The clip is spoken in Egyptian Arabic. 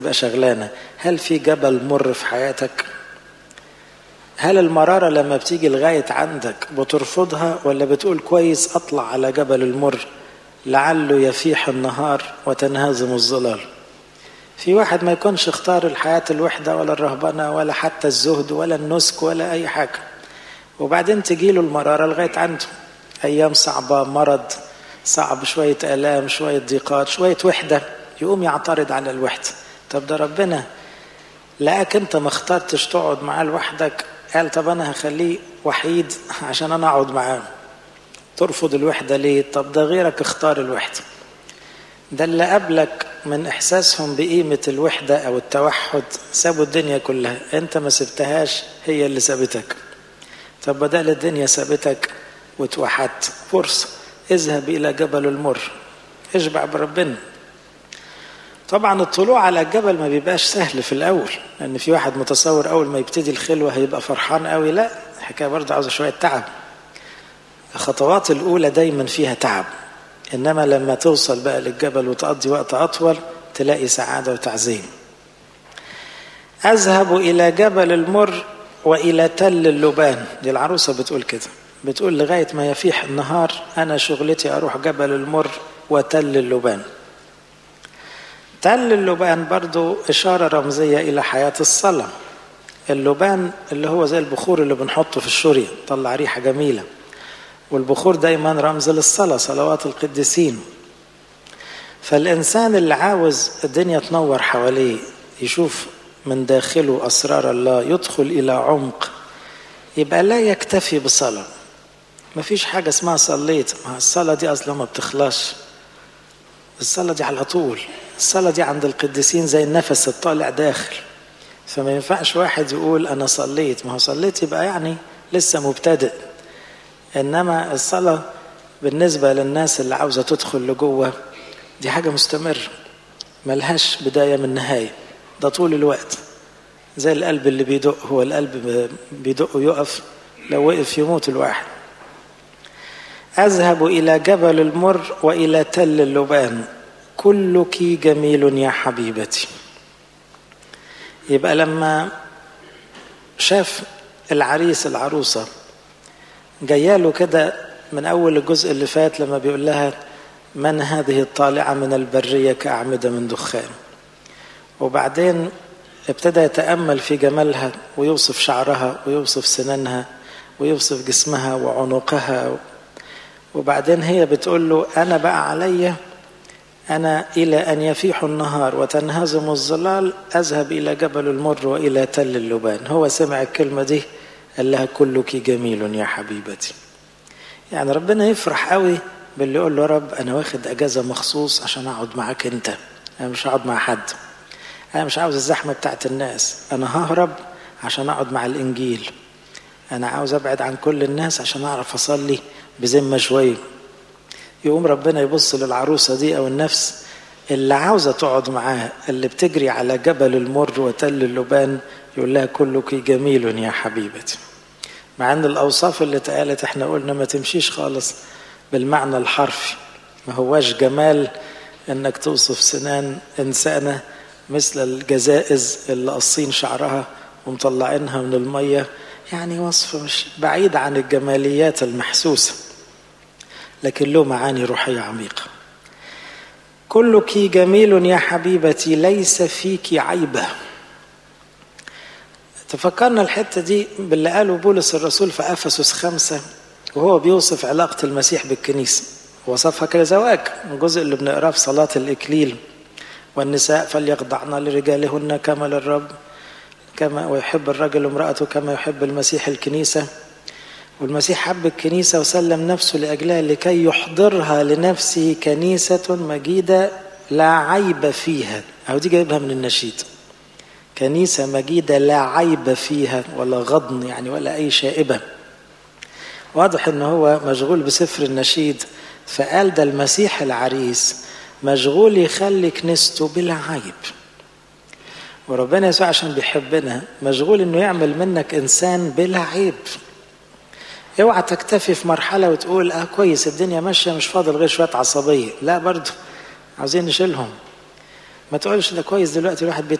تبقى شغلانة هل في جبل مر في حياتك هل المرارة لما بتيجي لغاية عندك بترفضها ولا بتقول كويس أطلع على جبل المر لعله يفيح النهار وتنهزم الظلال في واحد ما يكونش اختار الحياة الوحدة ولا الرهبنة ولا حتى الزهد ولا النسك ولا أي حاجة وبعدين تجيله المرارة لغاية عنده أيام صعبة مرض صعب شوية آلام شوية ضيقات شوية وحدة يقوم يعترض على الوحدة طب ده ربنا لقاك انت ما اخترتش تقعد معاه لوحدك قال طب انا هخليه وحيد عشان انا اقعد معاه ترفض الوحدة ليه طب ده غيرك اختار الوحدة ده اللي قبلك من احساسهم بقيمة الوحدة او التوحد سابوا الدنيا كلها انت ما سبتهاش هي اللي سابتك طب بدل الدنيا سابتك وتوحدت فرصة اذهب الى جبل المر اشبع بربنا طبعا الطلوع على الجبل ما بيبقاش سهل في الاول لان في واحد متصور اول ما يبتدي الخلوه هيبقى فرحان قوي لا الحكايه برضه عاوزه شويه تعب الخطوات الاولى دايما فيها تعب انما لما توصل بقى للجبل وتقضي وقت اطول تلاقي سعاده وتعزيم اذهب الى جبل المر والى تل اللبان دي العروسه بتقول كده بتقول لغايه ما يفيح النهار انا شغلتي اروح جبل المر وتل اللبان تل اللبان برضو إشارة رمزية إلى حياة الصلاة اللبان اللي هو زي البخور اللي بنحطه في الشورية طلع ريحة جميلة والبخور دايما رمز للصلاة صلوات القديسين فالإنسان اللي عاوز الدنيا تنور حواليه يشوف من داخله أسرار الله يدخل إلى عمق يبقى لا يكتفي بصلاة مفيش حاجة اسمها صليت ما الصلاة دي أصلا ما بتخلصش الصلاة دي على طول الصلاة دي عند القديسين زي النفس الطالع داخل فما ينفعش واحد يقول أنا صليت ما هو صليت يبقى يعني لسه مبتدئ إنما الصلاة بالنسبة للناس اللي عاوزة تدخل لجوه دي حاجة مستمرة ملهاش بداية من نهاية ده طول الوقت زي القلب اللي بيدق هو القلب بيدق ويقف لو وقف يموت الواحد أذهب إلى جبل المر وإلى تل اللبان كلك جميل يا حبيبتي يبقى لما شاف العريس العروسة جاياله كده من أول الجزء اللي فات لما بيقول لها من هذه الطالعة من البرية كأعمدة من دخان وبعدين ابتدى يتأمل في جمالها ويوصف شعرها ويوصف سنانها ويوصف جسمها وعنقها وبعدين هي بتقول له أنا بقى عليا أنا إلى أن يفيح النهار وتنهزم الظلال أذهب إلى جبل المر وإلى تل اللبان هو سمع الكلمة دي قال لها كلك جميل يا حبيبتي يعني ربنا يفرح قوي باللي يقول له رب أنا واخد أجازة مخصوص عشان أقعد معاك أنت أنا مش هقعد مع حد أنا مش عاوز الزحمة بتاعت الناس أنا ههرب عشان أقعد مع الإنجيل أنا عاوز أبعد عن كل الناس عشان أعرف أصلي بذمة شوية يقوم ربنا يبص للعروسة دي أو النفس اللي عاوزة تقعد معاه اللي بتجري على جبل المر وتل اللبان يقول لها كلك جميل يا حبيبتي مع ان الأوصاف اللي اتقالت احنا قلنا ما تمشيش خالص بالمعنى الحرفي ما هواش جمال انك توصف سنان انسانة مثل الجزائز اللي قصين شعرها ومطلعينها من المية يعني وصف مش بعيد عن الجماليات المحسوسه لكن له معاني روحية عميقة كلك جميل يا حبيبتي ليس فيك عيبة تفكرنا الحتة دي باللي قاله بولس الرسول في أفسس خمسة وهو بيوصف علاقة المسيح بالكنيسة وصفها كزواج الجزء اللي بنقراه في صلاة الإكليل والنساء فليخضعن لرجالهن كما للرب كما ويحب الرجل امرأته كما يحب المسيح الكنيسة والمسيح حب الكنيسة وسلم نفسه لأجلها لكي يحضرها لنفسه كنيسة مجيدة لا عيب فيها أو دي جايبها من النشيد كنيسة مجيدة لا عيب فيها ولا غضن يعني ولا أي شائبة واضح ان هو مشغول بسفر النشيد فقال ده المسيح العريس مشغول يخلي كنيسته بلا عيب وربنا يسوع عشان بيحبنا مشغول انه يعمل منك انسان بلا عيب اوعى تكتفي في مرحله وتقول اه كويس الدنيا ماشيه مش فاضل غير شويه عصبيه لا برضه عاوزين نشيلهم ما تقولش ده كويس دلوقتي الواحد